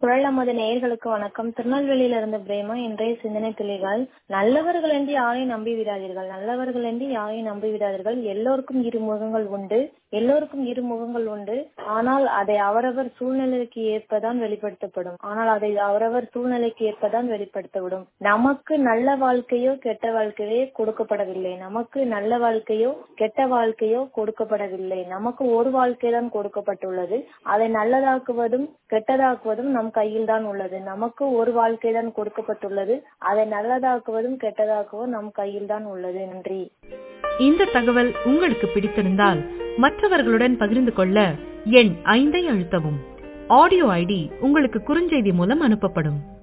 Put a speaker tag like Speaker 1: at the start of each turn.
Speaker 1: குரல் நமது நேயர்களுக்கு வணக்கம் திருநெல்வேலியில இருந்து பிரேமா இன்றைய சிந்தனை துளிகள் நல்லவர்கள் என்று யாரையும் நம்பி விடாதீர்கள் நல்லவர்கள் என்று யாரையும் நம்பி விடாதீர்கள் எல்லோருக்கும் இரு முகங்கள் உண்டு எல்லோருக்கும் இரு முகங்கள் உண்டு ஆனால் அதை அவரவர் சூழ்நிலைக்கு ஏற்பதான் வெளிப்படுத்தப்படும் ஆனால் அதை அவரவர் சூழ்நிலைக்கு ஏற்பதான் வெளிப்படுத்தப்படும் நமக்கு நல்ல வாழ்க்கையோ கெட்ட வாழ்க்கையோ கொடுக்கப்படவில்லை நமக்கு நல்ல வாழ்க்கையோ கெட்ட வாழ்க்கையோ கொடுக்கப்படவில்லை நமக்கு ஒரு வாழ்க்கை தான் கொடுக்கப்பட்டுள்ளது அதை நல்லதாக்குவதும் கெட்டதாக்குவதும் நம் கையில் தான் உள்ளது நமக்கு ஒரு வாழ்க்கை தான் கொடுக்கப்பட்டுள்ளது அதை நல்லதாக்குவதும் கெட்டதாக்குவதும் நம் கையில் தான் உள்ளது நன்றி
Speaker 2: இந்த தகவல் உங்களுக்கு பிடித்திருந்தால் மற்றவர்களுடன் பகிர்ந்து கொள்ள எண் ஐந்தை அழுத்தவும் ஆடியோ ஐடி உங்களுக்கு குறுஞ்செய்தி மூலம் அனுப்பப்படும்